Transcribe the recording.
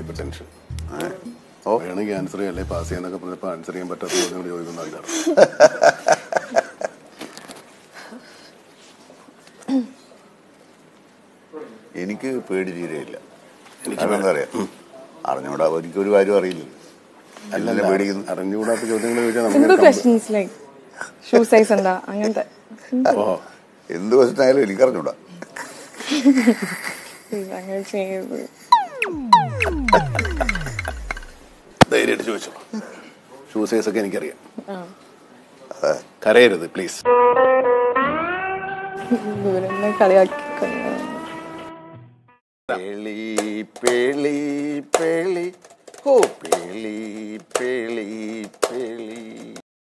ഇപ്പൊ ടെൻഷൻ ഏ? ഓ വേണമെങ്കിൽ ആൻസർ ചെയ്യാം അല്ലെ പാസ് ചെയ്യാന്നൊക്കെ പറഞ്ഞപ്പോൾ ആൻസർ ചെയ്യാൻ പറ്റാത്ത ചോദ്യങ്ങൾ ചോദിക്കുന്ന ആൾക്കാർ എനിക്ക് പേടി തീരെയില്ല കാരണം എന്താ പറയാ അറിഞ്ഞൂടാ എനിക്കൊരു കാര്യം അറിയില്ല അല്ലല്ല പേടിക്കുന്നു അറിഞ്ഞുകൂടാത്ത ചോദ്യങ്ങൾ ചോദിച്ചാൽ സിമ്പിൾ നമുക്ക് ക്വസ്റ്റ്യൻസ് ലൈക്ക് ഷൂ സൈസ് എന്താ അങ്ങനത്തെ ഓ എന്ത് ക്വസ്റ്റൻ ആയാലും എനിക്കറിഞ്ഞൂടാ Please, അങ്ങനെ ചെയ്യരുത് ധൈര്യമായിട്ട് ചോദിച്ചോ ഷൂ സൈസ് ഒക്കെ എനിക്കറിയാം ആ കരയരുത് പ്ലീസ് ഇവരെന്നെ കളിയാക്കി കൊല്ലുന്നു. പേളി പേളി പേളി ഓ പേളി പേളി പേളി